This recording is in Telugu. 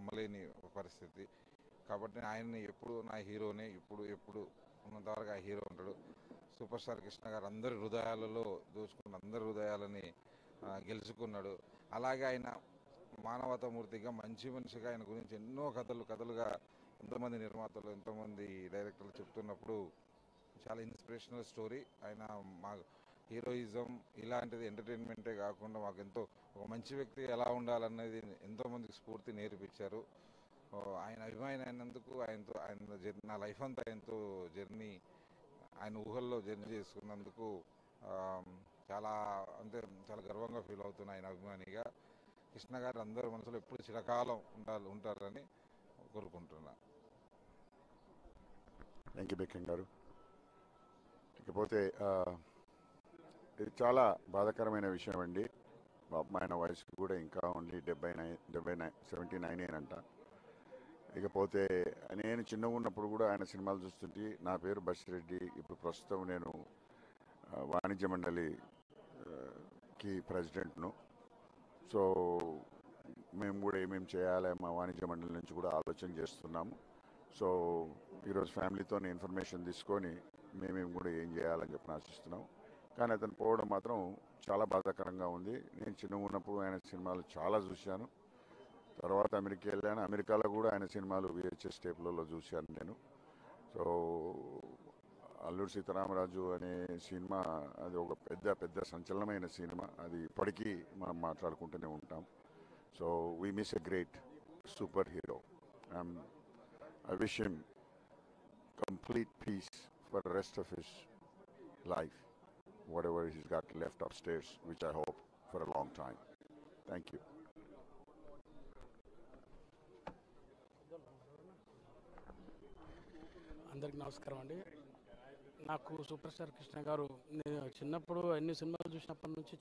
నమ్మలేని ఒక పరిస్థితి కాబట్టి ఆయన్ని ఎప్పుడు నా హీరోనే ఇప్పుడు ఎప్పుడు ఉన్నంతవరకు ఆ హీరో ఉంటాడు సూపర్ స్టార్ కృష్ణ గారు అందరి హృదయాలలో దోచుకున్న అందరి హృదయాలని ఆ, గెలుచుకున్నాడు అలాగే ఆయన మానవతామూర్తిగా మంచి మనిషిగా ఆయన గురించి ఎన్నో కథలు కథలుగా ఎంతోమంది నిర్మాతలు ఎంతోమంది డైరెక్టర్లు చెప్తున్నప్పుడు చాలా ఇన్స్పిరేషనల్ స్టోరీ ఆయన మా హీరోయిజం ఇలాంటిది ఎంటర్టైన్మెంటే కాకుండా మాకు ఎంతో ఒక మంచి వ్యక్తి ఎలా ఉండాలనేది ఎంతో మందికి స్ఫూర్తి నేర్పించారు ఓ, ఆయన అభిమాని అయినందుకు ఆయనతో ఆయన జర్నీ నా లైఫ్ అంతా ఆయనతో జర్నీ ఆయన ఊహల్లో జర్నీ చేసుకున్నందుకు ఆ, చాలా అంటే చాలా గర్వంగా ఫీల్ అవుతున్నా ఆయన అభిమానిగా కృష్ణ గారు అందరి మనసులో ఎప్పుడు చిరకాలం ఉండాలి ఉంటారని కోరుకుంటున్నా థ్యాంక్ యూ బెక్కన్ గారు ఇకపోతే ఆ, ఇది చాలా బాధాకరమైన విషయం అండి పాపం ఆయన వయసు కూడా ఇంకా ఓన్లీ డెబ్బై నైన్ డెబ్బై నైన్ సెవెంటీ నైన్ అంట ఇకపోతే నేను చిన్నగా ఉన్నప్పుడు కూడా ఆయన సినిమాలు చూస్తుంటే నా పేరు బసిరెడ్డి ఇప్పుడు ప్రస్తుతం నేను ఆ, వాణిజ్య మండలి ఆ, కి ప్రెసిడెంట్ను సో మేము కూడా ఏమేమి చేయాలి మా వాణిజ్య మండలి నుంచి కూడా ఆలోచన చేస్తున్నాము సో ఈరోజు ఫ్యామిలీతో ఇన్ఫర్మేషన్ తీసుకొని మేమేం కూడా ఏం చేయాలని చెప్పి ఆశిస్తున్నాం కానీ అతను పోవడం మాత్రం చాలా బాధాకరంగా ఉంది నేను చిన్నగా ఉన్నప్పుడు ఆయన సినిమాలు చాలా చూశాను తర్వాత అమెరికా వెళ్ళాను అమెరికాలో కూడా ఆయన సినిమాలు విహెచ్ఎస్ టేప్లలో చూశాను నేను సో అల్లూరి సీతారామరాజు అనే సినిమా అది ఒక పెద్ద పెద్ద సంచలనమైన సినిమా అది ఇప్పటికీ మనం మాట్లాడుకుంటూనే ఉంటాం so we miss a great super hero I wish him complete peace for the rest of his life, whatever he's got left upstairs, which I hope for a long time. Thank you. అందరికి నమస్కారం అండి నాకు సూపర్ స్టార్ కృష్ణ గారు నేను చిన్నప్పుడు అన్ని సినిమాలు చూసినప్పటి నుంచి